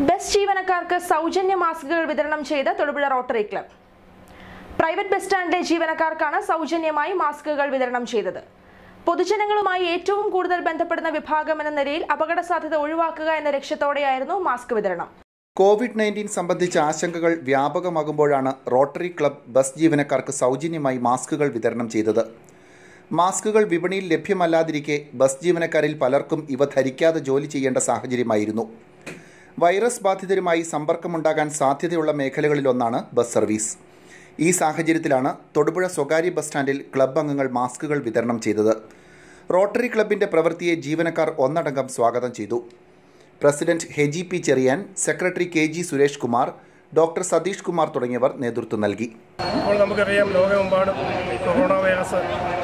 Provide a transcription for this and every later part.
bus ജീവനക്കാർക്ക് സൗജന്യ മാസ്കുകൾ വിതരണം ചെയ്ത Thodupuzha rotary club private bus സ്റ്റാൻഡിലെ ജീവനക്കാർക്കാണ് സൗജന്യമായി മാസ്കുകൾ വിതരണം ചെയ്തത് പൊതുജനങ്ങളുമായി ഏറ്റവും കൂടുതൽ ബന്ധപ്പെടുന്ന വിഭാഗം എന്ന നിലയിൽ അപകട സാധ്യത ഒഴിവാക്കുക എന്ന ലക്ഷ്യത്തോടെയായിരുന്നു മാസ്ക് വിതരണം കോവിഡ് നയൻറ്റീൻ സംബന്ധിച്ച ആശങ്കകൾ വ്യാപകമാകുമ്പോഴാണ് റോട്ടറി ക്ലബ് ബസ് ജീവനക്കാർക്ക് സൗജന്യമായി മാസ്കുകൾ വിതരണം ചെയ്തത് മാസ്കുകൾ വിപണിയിൽ ലഭ്യമല്ലാതിരിക്കെ ബസ് ജീവനക്കാരിൽ പലർക്കും ഇവ ധരിക്കാതെ ജോലി ചെയ്യേണ്ട സാഹചര്യമായിരുന്നു വൈറസ് ബാധിതരുമായി സമ്പർക്കമുണ്ടാകാൻ സാധ്യതയുള്ള മേഖലകളിലൊന്നാണ് ബസ് സർവീസ് ഈ സാഹചര്യത്തിലാണ് തൊടുപുഴ സ്വകാര്യ ബസ് സ്റ്റാൻഡിൽ ക്ലബ് അംഗങ്ങൾ മാസ്കുകൾ വിതരണം ചെയ്തത് റോട്ടറി ക്ലബിന്റെ പ്രവൃത്തിയെ ജീവനക്കാർ ഒന്നടങ്കം സ്വാഗതം ചെയ്തു പ്രസിഡന്റ് ഹെജി P Cherian secretary K G Suresh Kumar doctor Satheesh Kumar തുടങ്ങിയവർ നേതൃത്വം നൽകി ഇപ്പോൾ നമുക്കറിയാം ലോകമെമ്പാടും കൊറോണ വൈറസ്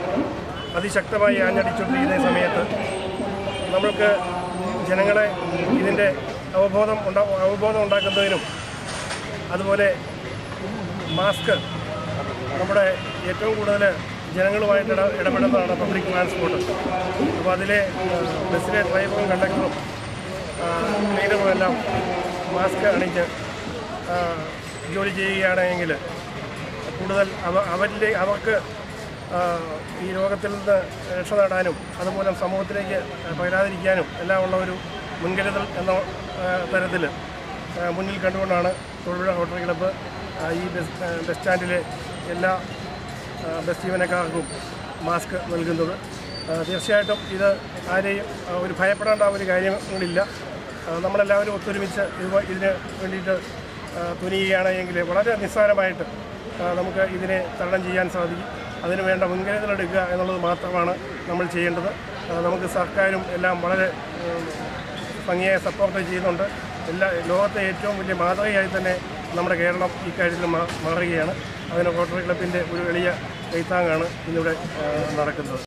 അതിശക്തമായി ആഞ്ഞടിച്ചുകൊണ്ടിരിക്കുന്ന ഈ സമയത്ത് നമ്മൾക്ക് ജനങ്ങളെ ഇതിൻ്റെ അവബോധം ഉണ്ടാ അവബോധം ഉണ്ടാക്കുന്നതിനും അതുപോലെ മാസ്ക് നമ്മുടെ ഏറ്റവും കൂടുതൽ ജനങ്ങളുമായിട്ട് ഇട ഇടപെടുന്നതാണ് പബ്ലിക് ട്രാൻസ്പോർട്ട് അപ്പോൾ അതിലെ ആ, ബസ്സിലെ ഡ്രൈവറും കണ്ടക്ടറും ക്ലീനറും എല്ലാം മാസ്ക് അണിഞ്ഞ് ആ, ജോലി ചെയ്യുകയാണെങ്കിൽ കൂടുതൽ അവ അവരിലെ അവർക്ക് ആ, ഈ രോഗത്തിൽ നിന്ന് രക്ഷ നേടാനും അതുപോലെ സമൂഹത്തിലേക്ക് പകരാതിരിക്കാനും എല്ലാം ഉള്ള ഒരു മുൻകരുതൽ എന്ന തരത്തിൽ മുന്നിൽ കണ്ടുകൊണ്ടാണ് തൊഴിലുറ റോട്ടറി ക്ലബ്ബ് ആ, ഈ ബസ് ആ, ബസ് സ്റ്റാൻഡിലെ എല്ലാ ആ, ബസ് ജീവനക്കാർക്കും മാസ്ക് നൽകുന്നത് ആ, തീർച്ചയായിട്ടും ഇത് ആരെയും ആ, ഒരു ഭയപ്പെടേണ്ട ഒരു കാര്യങ്ങളില്ല ആ, നമ്മളെല്ലാവരും ഒത്തൊരുമിച്ച് ഇത് ഇതിന് വേണ്ടിയിട്ട് ആ, തുനിയുകയാണെങ്കിൽ വളരെ നിസ്സാരമായിട്ട് ആ, നമുക്ക് ഇതിനെ തരണം ചെയ്യാൻ സാധിക്കും അതിന് വേണ്ട മുൻകരുതലെടുക്കുക എന്നുള്ളത് മാത്രമാണ് നമ്മൾ ചെയ്യേണ്ടത് ആ, നമുക്ക് സർക്കാരും എല്ലാം വളരെ ഉം, ഭംഗിയായി സപ്പോർട്ട് ചെയ്യുന്നുണ്ട് എല്ലാ ലോകത്തെ ഏറ്റവും വലിയ മാതൃകയായി തന്നെ നമ്മുടെ കേരളം ഇക്കാര്യത്തിൽ മാ- മാറുകയാണ് അതിന് റോട്ടറി ക്ലബിൻ്റെ ഒരു എളിയ കൈത്താങ്ങാണ് ഇന്നിവിടെ ആ, നടക്കുന്നത്